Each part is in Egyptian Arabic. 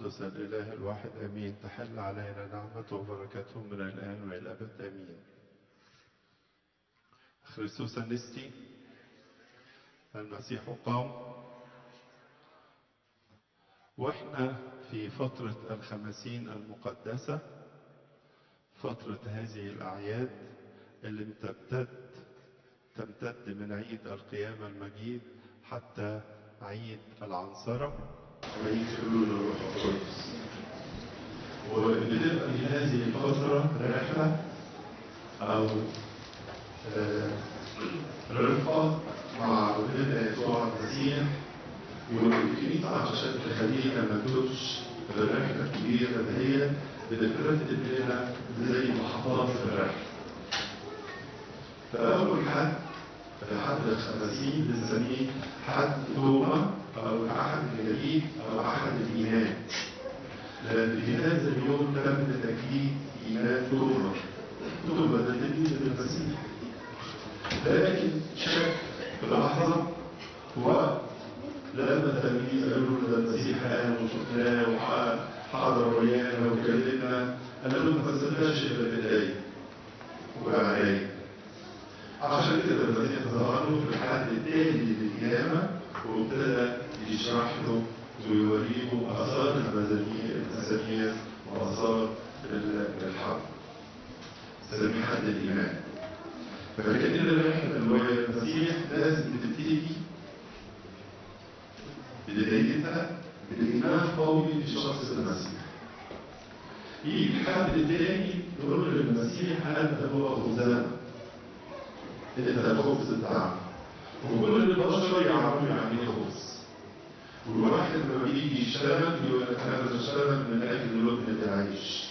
القدس الإله الواحد أمين تحل علينا نعمته وبركته من الآن وإلى الأبد أمين خريستوس أنستي المسيح قام واحنا في فترة الخمسين المقدسة فترة هذه الأعياد اللي تمتد تمتد من عيد القيامة المجيد حتى عيد العنصرة وعيد حلول الروح القدس وبتبقى في هذه الفترة رحلة أو آه، رفقة مع ربنا يسوع المسيح والكنيسة عشان تخلينا ما نتوهش في الرحلة الكبيرة دهيت بترتب لنا زي محطات في الرحلة. فأول حد الحد الخمسين بنسميه حد توما أو الأحد الجديد أو أحد الإيمان. لأن في هذا اليوم تم تجديد إيمان توما. توما ده تجديد المسيح. لكن شك في لحظة في وقت لما التلاميذ قالوا له ده المسيح قام وشفناه وحضر ويانا وكلمنا قال لهم ما تصدقش الا بالآية وبعدين عشان كده المسيح ظهر له في الحد التاني للقيامة وابتدى يشرح له ويوريه آثار المزامير المزامير وآثار الحق سميه حد الإيمان فكأن الرحلة اللي هو المسيح لازم تبتدي بدايتها بالإيمان قوي في شخص المسيح. يجي الحد الثاني يقول للمسيح أنت هو خبزنا. أنت الخبز بتاعنا. وكل البشر يعرفوا يعني إيه خبز. والواحد لما بيجي يشتغل يقول لك أنا بشتغل من أجل لقمة العيش.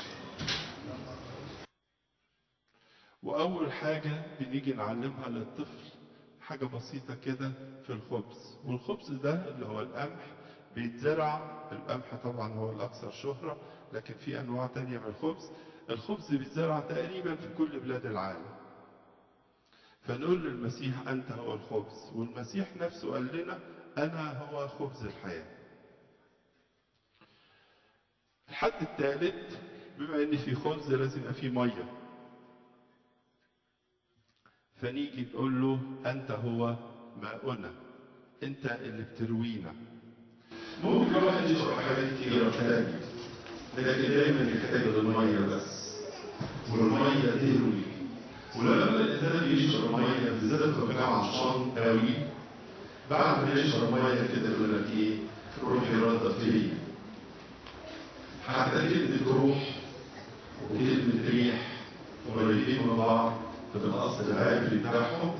وأول حاجة بنيجي نعلمها للطفل حاجة بسيطة كده في الخبز والخبز ده اللي هو القمح بيتزرع القمح طبعا هو الأكثر شهرة لكن في أنواع تانية من الخبز الخبز بيتزرع تقريبا في كل بلاد العالم فنقول للمسيح أنت هو الخبز والمسيح نفسه قال لنا أنا هو خبز الحياة الحد الثالث بما ان في خبز لازم يبقى فيه ميه فنيجي نقول له انت هو ماؤنا انت اللي بتروينا ممكن الواحد يشرب حاجات كتيرة تانية لكن دايما يحتاج للمية بس والمية تروي ولما الإنسان يشرب مية بالذات لو كان عطشان قوي بعد ما يشرب مية كده يقول لك إيه روحي ردت فيا حتى كلمة روح وكلمة ريح قريبين من بعض في الأصل العبري بتاعهم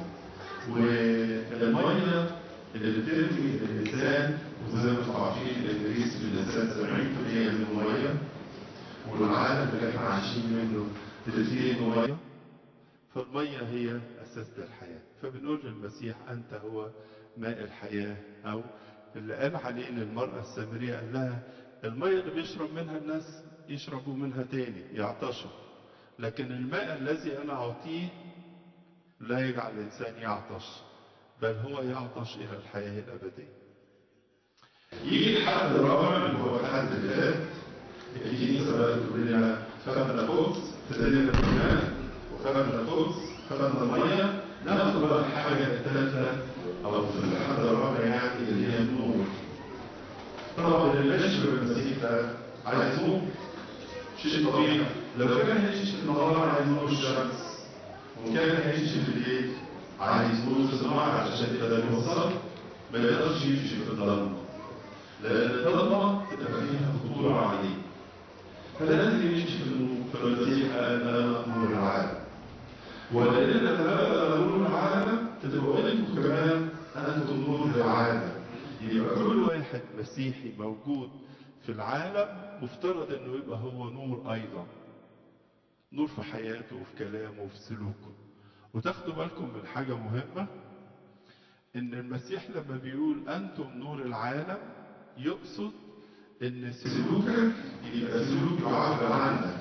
والمية اللي بتروي الإنسان وزي ما انتم عارفين الإدريس في الإنسان 70% من المية والعالم اللي احنا عايشين منه 30 مية فالمية هي أساس الحياة فبنقول للمسيح أنت هو ماء الحياة أو اللي قال عليه للمرأة السامرية قال لها المية اللي بيشرب منها الناس يشربوا منها تاني يعطشوا لكن الماء الذي أنا أعطيه لا يجعل الإنسان يعطش بل هو يعطش إلى الحياة الأبدية يجي الحد الرابع اللي هو الحد اللي فات الكنيسة بقى تقول لنا خدنا خبز ابتدينا بالماء وخدنا خبز خدنا مية ناخد بقى الحاجة الثالثة أو في الحد الرابع يعني اللي هي النور طبعا اللي ماشي بالمسيح ده عايز نور شيء طبيعي لو كان هيمشي في النهار عايز نور الشمس وكان هيمشي في الليل عايز نور الصناعة عشان يقدر يوصل ما يقدرش يمشي في الظلمة لأن الظلمة تبقى فيها خطورة عليه فلازم يمشي في النور فالمسيح قال أنا نور العالم ولأننا نتبقى نور العالم تبقوا أنتم كمان أنتم نور العالم يبقى كل واحد مسيحي موجود في العالم مفترض انه يبقى هو نور ايضا نور في حياته وفي كلامه وفي سلوكه وتاخدوا بالكم من حاجة مهمة ان المسيح لما بيقول انتم نور العالم يقصد ان سلوكك سلوكك يبقى سلوك يعبر عنك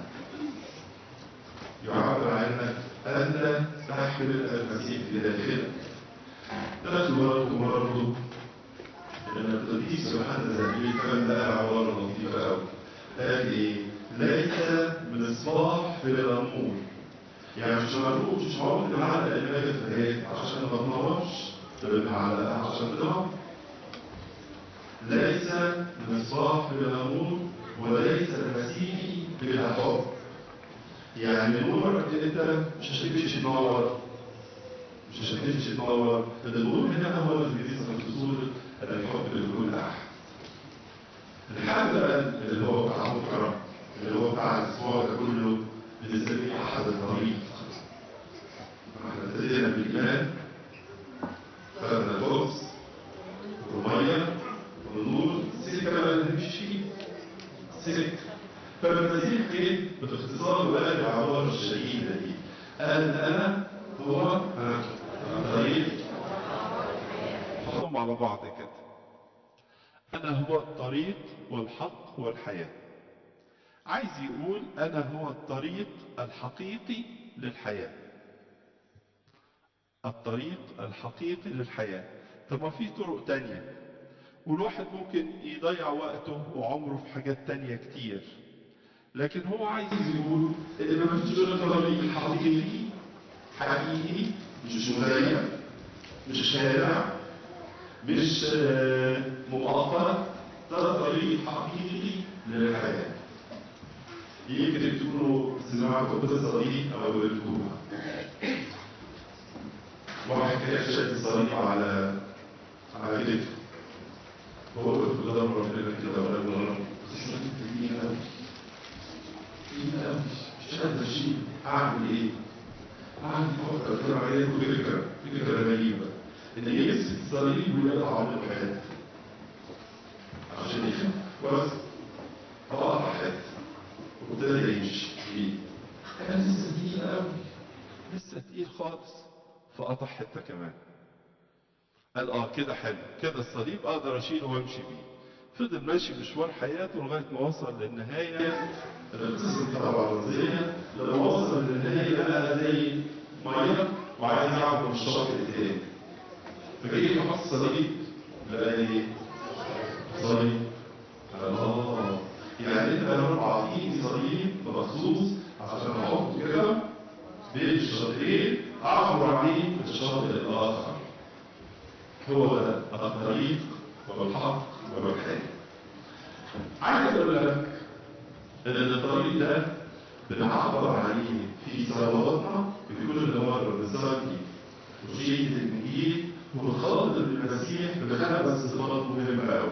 يعبر عنك أنت تحمل المسيح في داخلك تاخدوا بالكم برضه لما القديس يوحنا زميل كان ده عبارة لطيفة أوي قال إيه؟ ليس مصباح في الأمور يعني مش مربوط مش معقول نعلق المادة في الهيئة عشان ما تنورش بنعلقها عشان تنور ليس مصباح في الأمور وليس مسيحي بلا حب يعني نورك انت مش هتمشي تنور مش هتمشي تنور النور هنا هو اللي بيظهر في صورة الحب لكل أحد الحد بقى اللي هو بتاع بكرة اللي هو بتاع الأسبوع ده كله بنسميه أحد الطريق احنا ابتدينا بالإيمان خدنا الخبز والمية والنور سكة بقى اللي نمشي فيه سكة فالمسيح جه باختصار وقال العبارة الشهيدة دي قال أنا هو الطريق حطهم على بعض كده أنا هو الطريق والحق والحياة عايز يقول أنا هو الطريق الحقيقي للحياة الطريق الحقيقي للحياة طب ما في طرق تانية والواحد ممكن يضيع وقته وعمره في حاجات تانية كتير لكن هو عايز يقول إن ما فيش غير طريق حقيقي حقيقي مش مزيف مش شارع مش آه، مؤقت ده طريق حقيقي للحياة يمكن تكونوا سمعتوا القصة دي أو قريتوها واحد كان شاد الصليب على على كتفه هو وقف قدام ربنا كده وقال له رب الصليب تقيل أوي تقيل أوي مش قادر أشيل أعمل إيه؟ قعد يفكر كده عليه فكرة فكرة غريبة إن يمسك الصليب ويقطع منه حتة عشان يفهم كويس فقطع حتة وابتدى يمشي فيه كان لسه تقيل أوي لسه تقيل خالص فقطع حتة كمان قال اه كده حلو كده الصليب اقدر اشيله وامشي بيه فضل ماشي مشوار حياته لغايه ما وصل للنهايه القصة طبعا رمزية لما وصل للنهاية لقى زي مية وعايز يعبر الشاطئ التاني فجاي يحط صليب لقى ايه؟ صليب قال اه يعني انت لو اعطيني صليب مخصوص عشان احطه كده بين الشاطئين اعبر عليه في الشاطئ الاخر هو ده الطريق والحق والحياه عايز اقول لك ان الطريق ده بنعبر عليه في صلواتنا في كل مره بنصلي وشيء الانجيل ونخاطب المسيح بخمس صفات مهمه قوي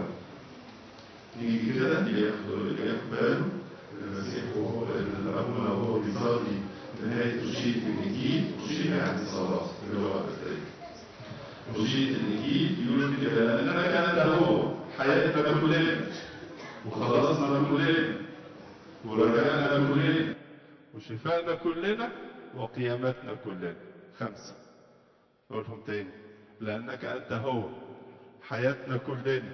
نيجي كده اللي ياخد اللي ياخد باله المسيح وهو اللي ابونا وهو بيصلي نهايه وشيء الانجيل وشيء يعني الصلاه اللي هو التاريخ وشيء الانجيل يقول كده اننا كانت هو حياتنا كلنا وخلصنا كلنا ورجعنا كلنا وشفائنا كلنا وقيامتنا كلنا خمسة أقولهم تاني لأنك أنت هو حياتنا كلنا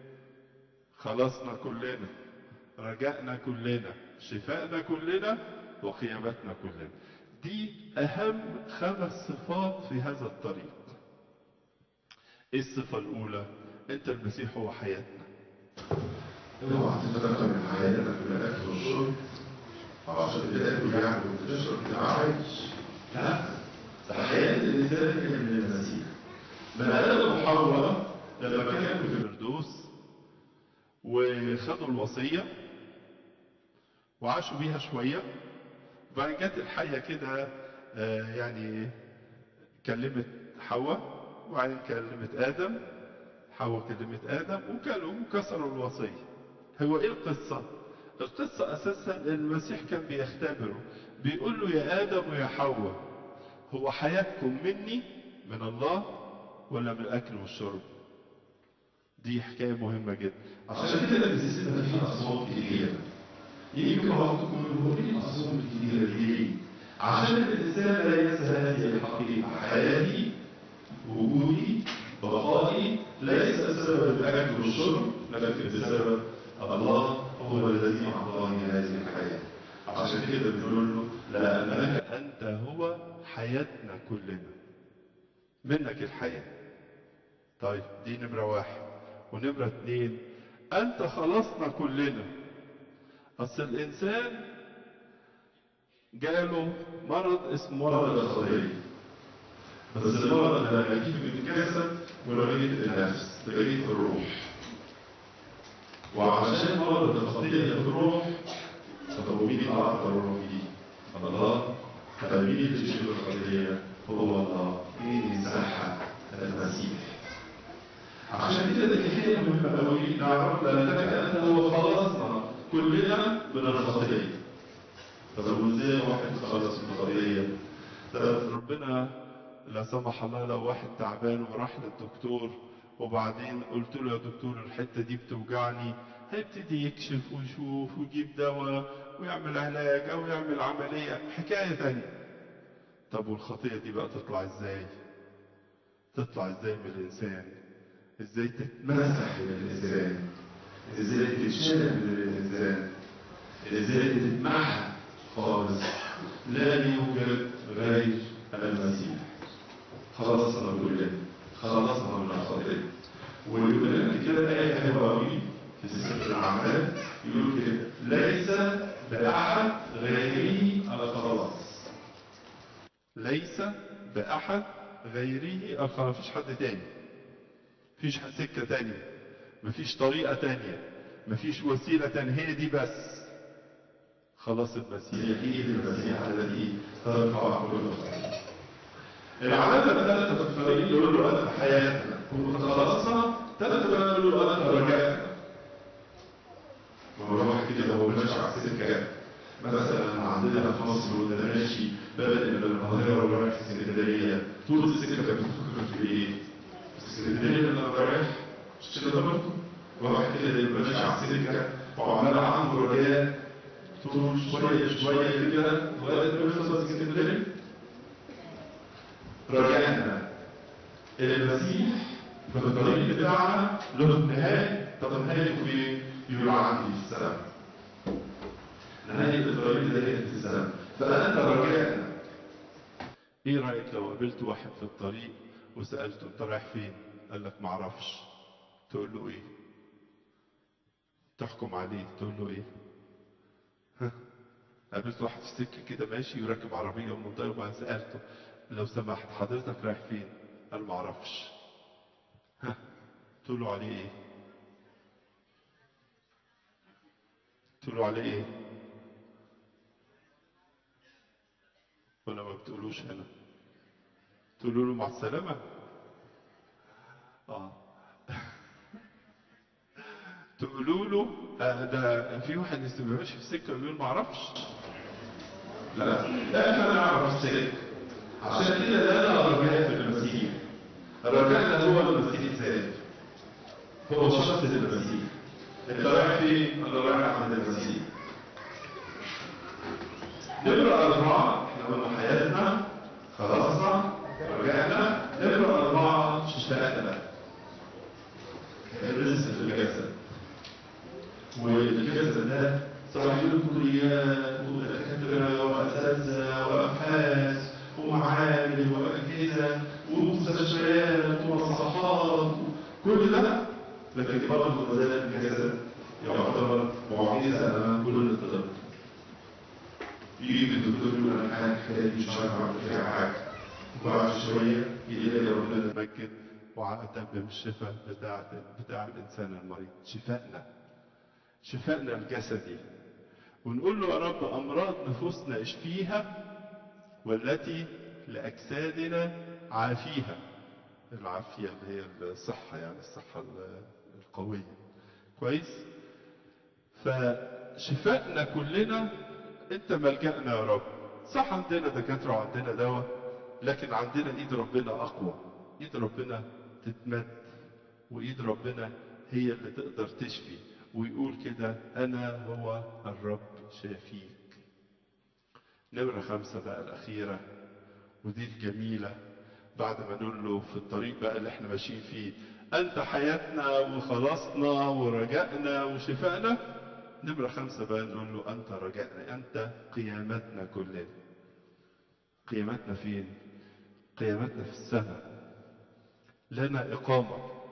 خلصنا كلنا رجعنا كلنا شفائنا كلنا وقيامتنا كلنا دي أهم خمس صفات في هذا الطريق إيه الصفة الأولى أنت المسيح هو حياتنا اوعى تفتكر ان حياتك بالاكل والشرب عشان بتاكل يعني وبتشرب تبقى عايش لا ده حياه الانسان هي من المسيح بني ادم وحواء لما كانوا في في الفردوس وخدوا الوصية وعاشوا بيها شوية وبعدين جت الحية كده آه، يعني كلمت حواء وبعدين كلمت آدم حواء كلمت آدم وكلوا وكسروا الوصية هو إيه القصة؟ القصة أساسا المسيح كان بيختبره بيقول له يا آدم ويا حواء هو حياتكم مني من الله ولا من الأكل والشرب؟ دي حكاية مهمة جدا عشان عشان كده بنسمع في اصوات كتيره يمكن بعضكم يقول ايه الاصوات الكتيره دي ليه؟ عشان الانسان لا ينسى هذه الحقيقه حياتي وجودي بقائي ليس بسبب الاكل والشرب لكن بسبب الله هو الذي اعطاني هذه الحياه عشان كده بنقول له لانك أنت هو حياتنا كلنا منك الحياة طيب دي نمرة واحد ونمرة اتنين أنت خلصنا كلنا أصل الإنسان جاله مرض اسمه مرض مرض الخطية بس المرض ده يجيب من الجسد ولغاية النفس لغاية الروح وعشان مرض الخطية في الروح طب مين أعطى الروح دي؟ الله طب مين اللي يشيل الخطية؟ هو الله مين يمسحها؟ المسيح عشان كده دي حاجة مهمة قوي نعرف لأنك أنت هو خلصنا كلنا من الخطية طب وازاي واحد يتخلص من الخطية؟ طب ربنا لا سمح الله لو واحد تعبان وراح للدكتور وبعدين قلت له يا دكتور الحته دي بتوجعني هيبتدي يكشف ويشوف ويجيب دواء ويعمل علاج او يعمل عمليه حكايه تانية طب والخطيه دي بقى تطلع ازاي تطلع ازاي من الانسان ازاي تتمسح مسح من الإنسان إزاي تتشال من الإنسان إزاي تتمحى خالص لا يوجد غير المسيح خلصنا كلنا خلصنا من الخطية ويقول لنا كده آية حلوة أوي في سفر الأعمال يقول كده ليس بأحد غيره الخلاص ليس باحد غيره اخر مفيش حد تاني مفيش سكه تانية مفيش طريقه تانية مفيش وسيله تانية هي دي بس خلاص المسيح هي إيد المسيح التي ترفع كل خطية العلامة الثالثة في الطريق يقول له أنت حياتنا وأنت خلصنا ثالثة بقى يقول له أنت رجعتنا ما هو الواحد كده هو ماشي على السكة مثلا عندنا في مصر وانت ماشي بادئ من القاهرة ورايح اسكندرية طول السكة بتفكر في إيه؟ اسكندرية اللي أنا رايح مش كده برضه؟ واحد كده يبقى ماشي على السكة وعمال عنده رجاء طول شوية شوية كده لغاية ما يوصل اسكندرية رجعنا المسيح في الطريق بتاعنا له نهاية طب نهايته فين؟ يقول عندي في السماء نهاية الطريق ده هي في السماء فأنت رجعنا ايه رايك لو قابلت واحد في الطريق وسالته انت رايح فين قال لك معرفش تقول له ايه تحكم عليه تقول له ايه ها قابلت واحد في السكه كده ماشي وراكب عربيه ومنطقه وبعدين سالته لو سمحت حضرتك رايح فين قال معرفش ها تقول له عليه ايه تقول له عليه ايه ولا ما بتقولوش هنا تقولوا له مع السلامة اه تقولوا له آه ده في واحد لسه ماشي في السكة ويقول ما اعرفش لا احنا نعرف السكة عشان كده ده الرجاء في المسيح الرجاء ده هو المسيح ذاته هو شخص المسيح انت رايح فين؟ انا رايح عند المسيح نمرة أربعة احنا قلنا حياتنا خلصنا رجعنا نمرة أربعة شفاءنا الرزق في الجسد والجسد ده صحيح كليات ودكاترة وأساتذة وأبحاث ومعامل وأجهزة ومستشفيات ومصحات كل ده لكن برضه ما زال الجسد يعتبر معجزة أمام كل الطب يجي الدكتور يقول أنا حاجة الحكاية دي مش عارف أعمل فيها حاجة وبعد شوية يلاقي ربنا نمجد وأتمم الشفاء بتاع بتاع الإنسان المريض شفائنا شفائنا الجسدي ونقول له يا رب أمراض نفوسنا اشفيها والتي لأجسادنا عافيها العافية اللي هي الصحة يعني الصحة القوية كويس فشفائنا كلنا انت ملجأنا يا رب صح عندنا دكاترة وعندنا دواء لكن عندنا ايد ربنا اقوى ايد ربنا تتمد وايد ربنا هي اللي تقدر تشفي ويقول كده انا هو الرب شافيك نمرة خمسة بقى الأخيرة ودي الجميلة بعد ما نقول له في الطريق بقى اللي احنا ماشيين فيه أنت حياتنا وخلاصنا ورجائنا وشفائنا نمرة خمسة بقى نقول له أنت رجائنا أنت قيامتنا كلنا قيامتنا فين؟ قيامتنا في السماء لنا إقامة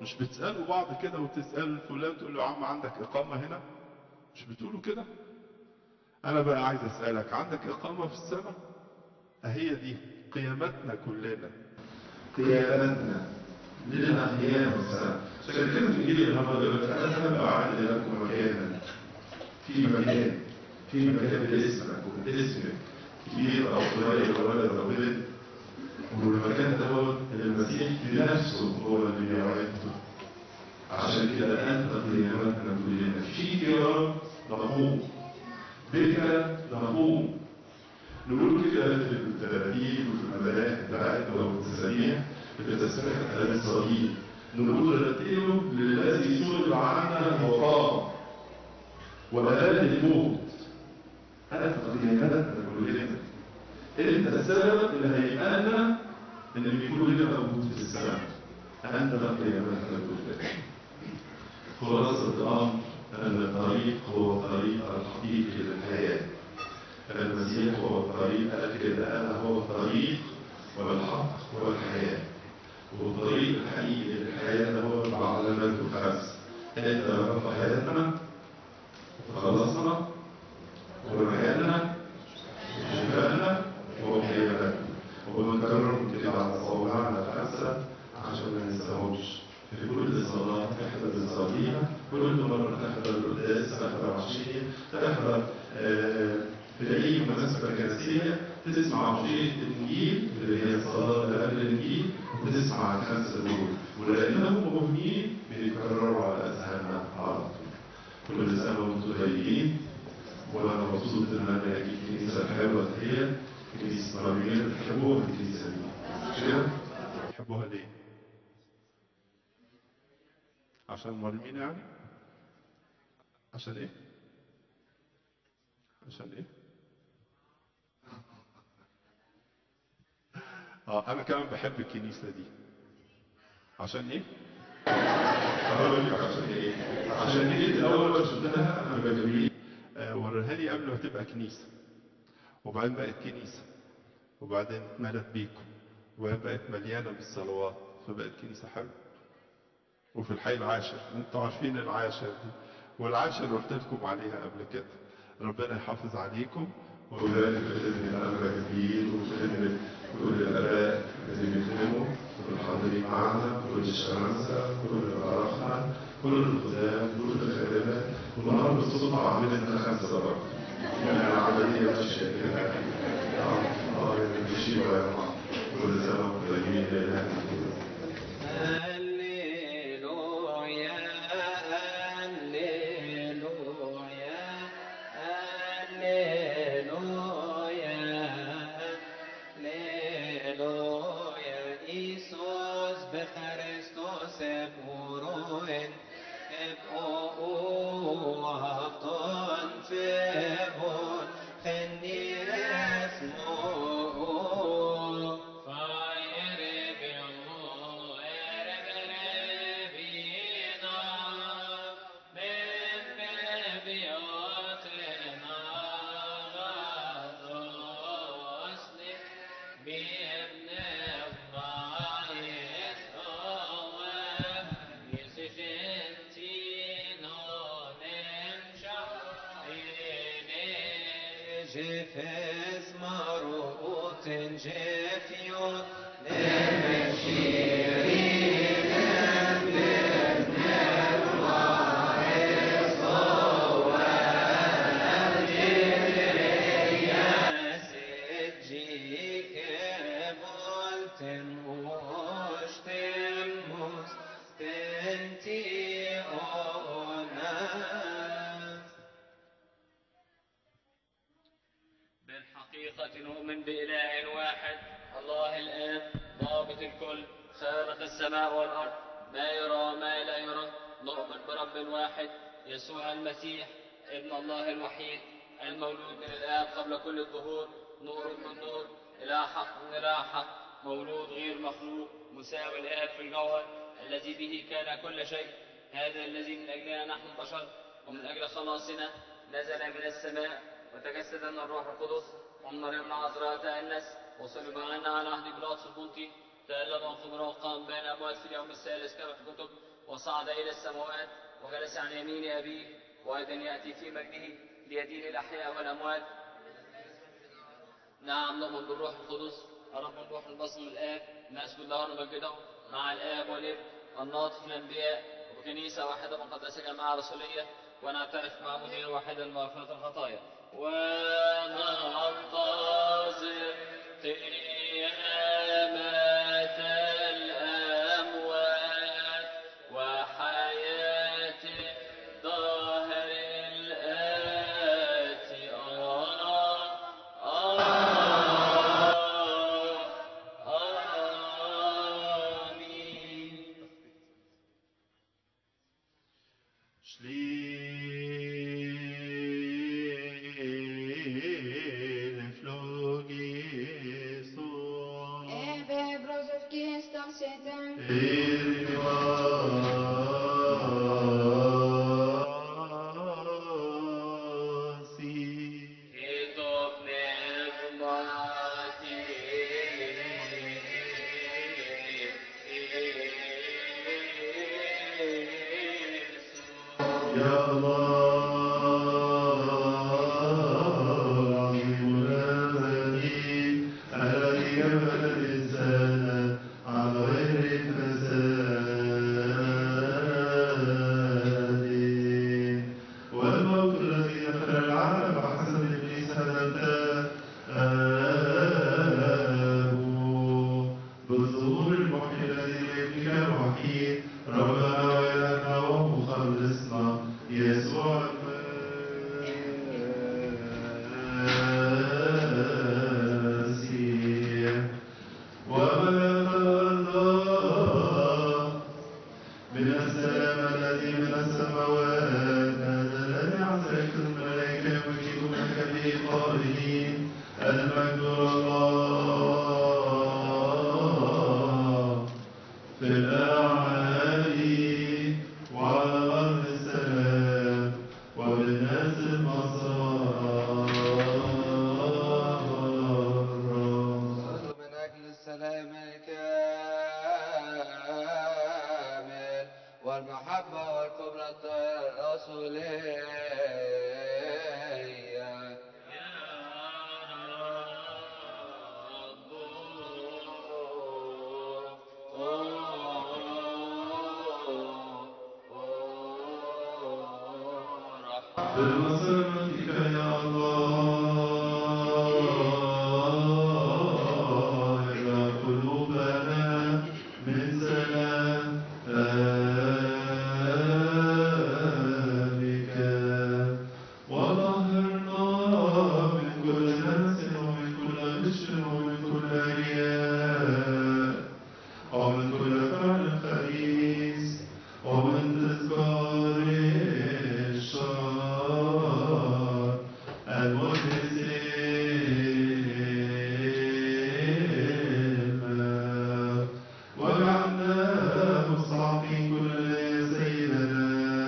مش بتسألوا بعض كده وتسأل فلان تقول له يا عم عندك إقامة هنا مش بتقولوا كده أنا بقى عايز أسألك عندك إقامة في السماء أهي دي قيامتنا كلنا قيامتنا لنا قيام السنة عشان كده في الإنجيل النهارده يقول لك أذهب أعد لكم مكانا في مكان في مكان باسمك وباسمك كبير أو صغير أو ولد أو بنت والمكان ده هو المسيح بنفسه هو اللي بيعده عشان كده أنت قيامتنا كلنا فيك يا رب نقوم بك نقوم نقول كده في التراتيب وفي الملاك بتاعتنا والتساميح في تسمية الصليب نقول رتيله للذي صلب عنا وقام وأذل الموت أنت قيامتنا كلنا أنت السبب اللي هيبقى إن بيكون لنا موجود في السماء أنت قيامتنا كلنا خلاصة الأمر أن الطريق هو الطريق الحقيقي للحياة المسيح هو الطريق قال كده أنا هو الطريق والحق والحياة والطريق الحقيقي للحياة ده هو المعلمات الخمس أنت رب حياتنا وخلصنا ومكاننا وشفاءنا وقيامتنا وبنكررهم كده على صوابعنا الخمسة عشان ما ننساهمش في كل صلاة تحضر الصليب كل مرة تحضر القداس تحضر عشية تحضر آه في أي مناسبة كنسية تسمع عشية الإنجيل اللي هي الصلاة اللي قبل الإنجيل وتسمع الخمسة دول ولأنهم مهمين بيتكرروا على أذهاننا على طول كل سنة وأنتم طيبين وأنا مبسوط إن أنا أجي الكنيسة الحلوة هي كنيسة مريمين بتحبوها الكنيسة دي مش كده؟ تحبوها ليه؟ عشان مرمين يعني؟ عشان ايه؟ عشان ايه؟ اه انا كمان بحب الكنيسة دي عشان ايه؟ هقول لك عشان إيه؟ عشان إيه الأول ما شفتها أنا بجميل آه وريها لي قبل ما تبقى كنيسة وبعدين بقت كنيسة وبعدين اتملت بيكم وبعدين بقت مليانة بالصلوات فبقت كنيسة حلوة وفي الحي العاشر انتوا عارفين العاشر دي والعاشر قلت لكم عليها قبل كده ربنا يحافظ عليكم وذلك بإذن الأمر كبير وبإذن كل الآباء اللي بيخدموا كل الحاضرين معنا كل الشمامسة كل الأراخنة كل الخدام كل الخدمات والنهارده بالصدفة عاملين خمسة برضه يعني العملية ماشية كده اه اه بيشيلوا يا جماعة كل سنة وانتم طيبين لله هللويا هللويا هللويا هللويا إيسوس بخريستوس بوروين بأوهطون فيبون خني اسمه جفز مروت جفيون بالحقيقة نؤمن بإله واحد الله الآب ضابط الكل خالق السماء والأرض ما يرى وما لا يرى نؤمن برب واحد يسوع المسيح ابن الله الوحيد المولود من الآب قبل كل الظهور نور من نور إله حق من إله حق مولود غير مخلوق مساوي الآب في الجوهر الذي به كان كل شيء هذا الذي من أجلنا نحن البشر ومن أجل خلاصنا نزل من السماء وتجسد لنا الروح القدس ومن مريم العذراء تأنس وصلب عنا على عهد بيلاطس البنطي تألم وقبر وقام بين أموات في اليوم الثالث كما في الكتب وصعد إلى السماوات وجلس عن يمين أبيه وأيضا يأتي في مجده ليدين الأحياء والأموات نعم نؤمن بالروح القدس رب الروح البصم الآب نسجد له ونمجده مع الآب والابن والناطق في الأنبياء وكنيسة واحدة مقدسة جماعة رسولية ونعترف معمودية واحدة لمغفرة الخطايا وننتظر قيامة الأموات وحياة الظهر الآتي آه آه آمين Schlil flogis on. Ebe brozovki starseten. Irvasi. Hitov pneumati يا الله عظيم الأبدي الذي كفل الإنسان على غير فساد والموت الذي دخل العالم حسب إبليس هدمته بالظهور المحيي الذي لابنك الوحيد ربنا وإلهنا ومخلصنا يسوع المسيح ومن الله من السلام الذي من السماوات هذا الذي عزلت الملائكة يمجدونك به قائلين المجد لله في الأعالي وعلى الأرض السلام وبالناس المسار من أجل السلام الكامل والمحبة والقبلة الرسولية بمسرتك يا الله إلى قلوبنا من سلامك وطهرنا من كل نفس ومن كل غش ومن كل رياء ومن كل فعل خبيث ومن تذكار الشر المحدث الماء وجعلنا مستعقين كل سيدنا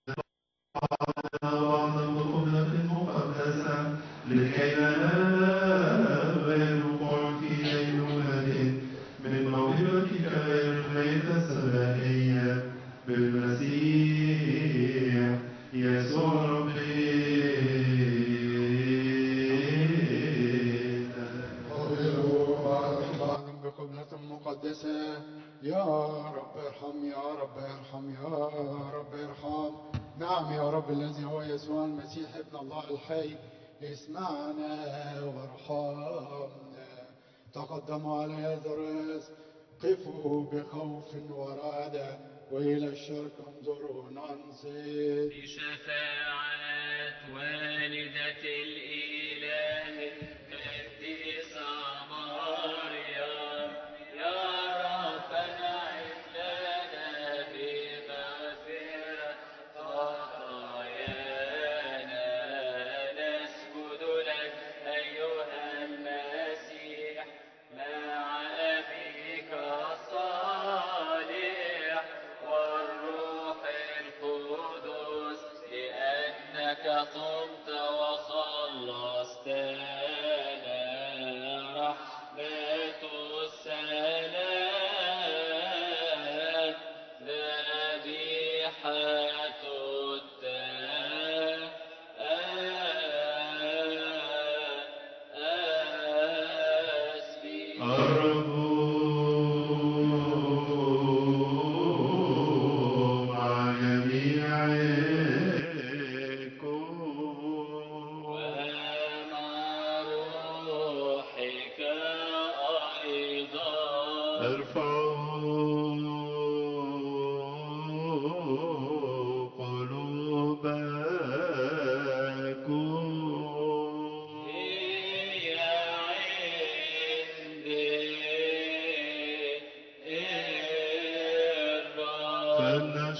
بعضا بقبلة مقدسة لكي لا ننال غير وقوع في دينونة من موهبتك غير الميتة السمائية بالمسيح يسوع ربنا بعضا بقبلة مقدسة يا رب ارحم يا رب ارحم يا رب ارحم نعم يا رب الذي هو يسوع المسيح ابن الله الحي اسمعنا وارحمنا تقدموا على هذا الرأس قفوا بخوف ورعدة وإلى الشرق انظروا ننصت بشفاعة والدة الإله القديسة مريم يا رب انعم لنا بمغفرة خطايانا نسجد لك أيها المسيح مع أبيك الصالح والروح القدس لأنك ثم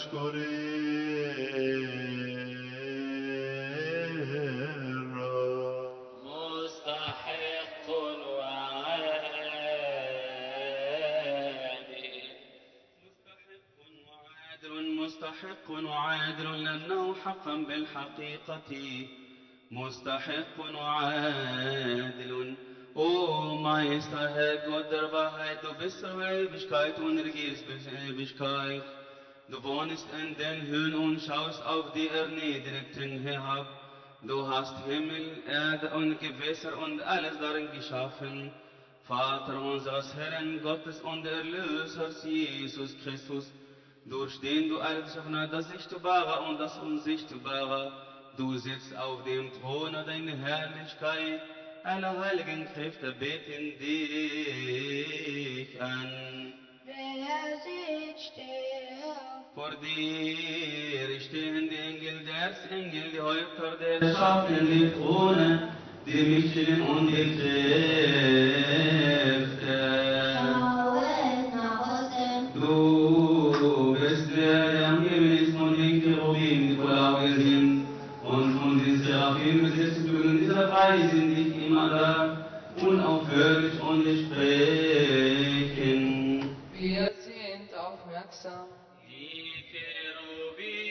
نشكر الرب مستحق وعادل مستحق وعادل مستحق وعادل لأنه حقا بالحقيقة مستحق وعادل O Meister, Herr Gott der Wahrheit, du bist der Ewigkeit und regierst bis Ewigkeit. Du wohnst in den Höhen und schaust auf die Erniedrigten herab. Du hast Himmel, Erde und Gewässer und alles darin geschaffen. Vater unseres Herrn Gottes und Erlösers Jesus Christus, durch den du alles geschaffen hast, das Sichtbare und das Unsichtbare. Du sitzt auf dem Thron deiner Herrlichkeit. Alle heiligen Kräfte beten dich an. Wer sieht still? Vor dir stehen die Engel, der Erzengel, die Häupter der Schaffenen, die Throne, die Mächtigen und die Kräfte. Schauen nach Osten. Du bist der, der am Himmel ist von den Cherubim, die voll Augen sind. Und von den Seraphim besetzt Flügeln dieser Weise sind nicht immer da, unaufhörlich und nicht sprechen. Wir sind aufmerksam. Die Cherubim